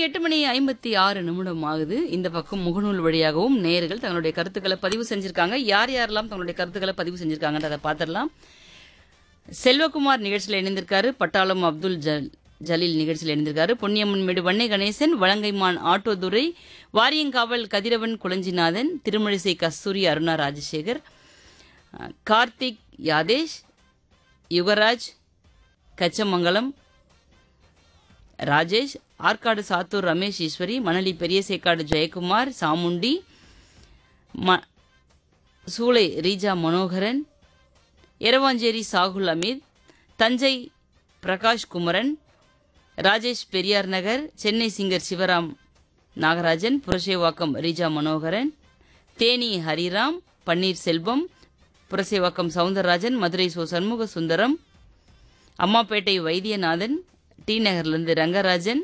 எட்டு மணி ஐம்பத்தி ஆறு நிமிடம் ஆகுது இந்த பக்கம் முகநூல் வழியாகவும் நேயர்கள் தங்களுடைய கருத்துக்களை பதிவு செஞ்சிருக்காங்க யார் யாரெல்லாம் தங்களுடைய கருத்துக்களை பதிவு செஞ்சிருக்காங்கன்றதை பார்த்துடலாம் செல்வகுமார் நிகழ்ச்சியில் இணைந்திருக்காரு பட்டாளம் அப்துல் ஜல் ஜலீல் நிகழ்ச்சியில் இணைந்திருக்காரு பொன்னியம்மன் மேடு வண்ணை கணேசன் வலங்கைமான் ஆட்டோதுரை வாரியங்காவல் கதிரவன் குளஞ்சிநாதன் திருமழிசை கஸ்தூரி அருணா ராஜசேகர் அஹ், கார்த்திக் யாதேஷ் யுகராஜ் கச்சமங்கலம் ராஜேஷ் ஆற்காடு சாத்தூர் ரமேஷ் ஈஸ்வரி மணலி பெரியசேக்காடு ஜெயக்குமார் சாமுண்டி ம சூளை ரீஜா மனோகரன் எரவாஞ்சேரி சாகுல் அமீத் தஞ்சை பிரகாஷ் குமரன் ராஜேஷ் பெரியார் நகர் சென்னை சிங்கர் சிவராம் நாகராஜன் புரசேவாக்கம் ரீஜா மனோகரன் தேனி ஹரிராம் பன்னீர் செல்வம் புரசேவாக்கம் சவுந்தரராஜன் மதுரை சோ சண்முக சுந்தரம் அம்மாப்பேட்டை வைத்தியநாதன் டி நகர்லேருந்து ரங்கராஜன்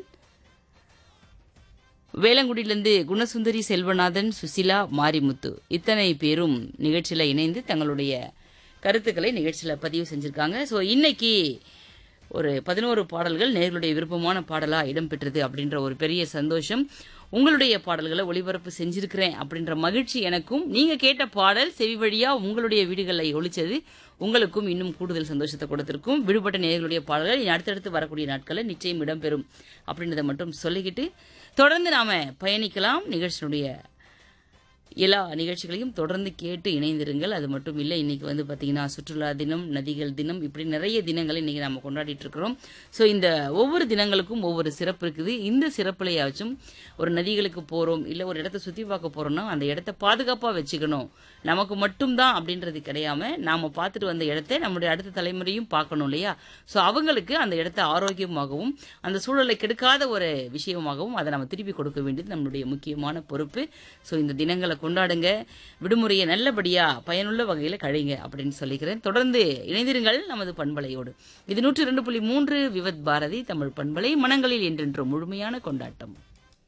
வேளங்குடியிலிருந்து குணசுந்தரி செல்வநாதன் சுசிலா மாரிமுத்து இத்தனை பேரும் நிகழ்ச்சியில் இணைந்து தங்களுடைய கருத்துக்களை நிகழ்ச்சியில் பதிவு செஞ்சுருக்காங்க ஸோ இன்னைக்கு ஒரு பதினோரு பாடல்கள் நேர்களுடைய விருப்பமான பாடலாக இடம்பெற்றது அப்படின்ற ஒரு பெரிய சந்தோஷம் உங்களுடைய பாடல்களை ஒளிபரப்பு செஞ்சிருக்கிறேன் அப்படின்ற மகிழ்ச்சி எனக்கும் நீங்கள் கேட்ட பாடல் செவி வழியாக உங்களுடைய வீடுகளில் ஒழிச்சது உங்களுக்கும் இன்னும் கூடுதல் சந்தோஷத்தை கொடுத்திருக்கும் விடுபட்ட நேர்களுடைய பாடல்கள் இனி அடுத்தடுத்து வரக்கூடிய நாட்களில் நிச்சயம் இடம்பெறும் அப்படின்றத மட்டும் சொல்லிக்கிட்டு தொடர்ந்து நாம பயணிக்கலாம் நிகழ்ச்சியினுடைய எல்லா நிகழ்ச்சிகளையும் தொடர்ந்து கேட்டு இணைந்திருங்கள் அது மட்டும் இல்லை இன்னைக்கு வந்து பார்த்தீங்கன்னா சுற்றுலா தினம் நதிகள் தினம் இப்படி நிறைய தினங்களை இன்னைக்கு நம்ம கொண்டாடிட்டு இருக்கிறோம் ஸோ இந்த ஒவ்வொரு தினங்களுக்கும் ஒவ்வொரு சிறப்பு இருக்குது இந்த சிறப்புலையாச்சும் ஒரு நதிகளுக்கு போகிறோம் இல்லை ஒரு இடத்த சுற்றி பார்க்க போகிறோம்னா அந்த இடத்த பாதுகாப்பாக வச்சுக்கணும் நமக்கு மட்டும்தான் அப்படின்றது கிடையாம நாம பார்த்துட்டு வந்த இடத்த நம்முடைய அடுத்த தலைமுறையும் பார்க்கணும் இல்லையா ஸோ அவங்களுக்கு அந்த இடத்த ஆரோக்கியமாகவும் அந்த சூழலை கெடுக்காத ஒரு விஷயமாகவும் அதை நம்ம திருப்பி கொடுக்க வேண்டியது நம்மளுடைய முக்கியமான பொறுப்பு ஸோ இந்த தினங்களை கொண்டாடுங்க விடுமுறையை நல்லபடியா பயனுள்ள வகையில் கழிங்க அப்படின்னு சொல்லிக்கிறேன் தொடர்ந்து இணைந்திருங்கள் நமது பண்பலையோடு இது நூற்றி ரெண்டு புள்ளி மூன்று விவத் பாரதி தமிழ் பண்பலை மனங்களில் என்றென்றும் முழுமையான கொண்டாட்டம்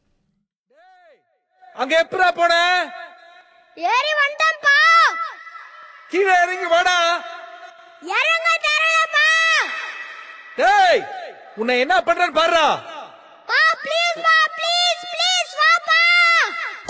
அங்க எப்படா போன ஏறி வந்துட்டேன்ப்பா கீழே இறங்கி வாடா இறங்க தெரியலப்பா டேய் உன்னை என்ன பண்றேன்னு பாருடா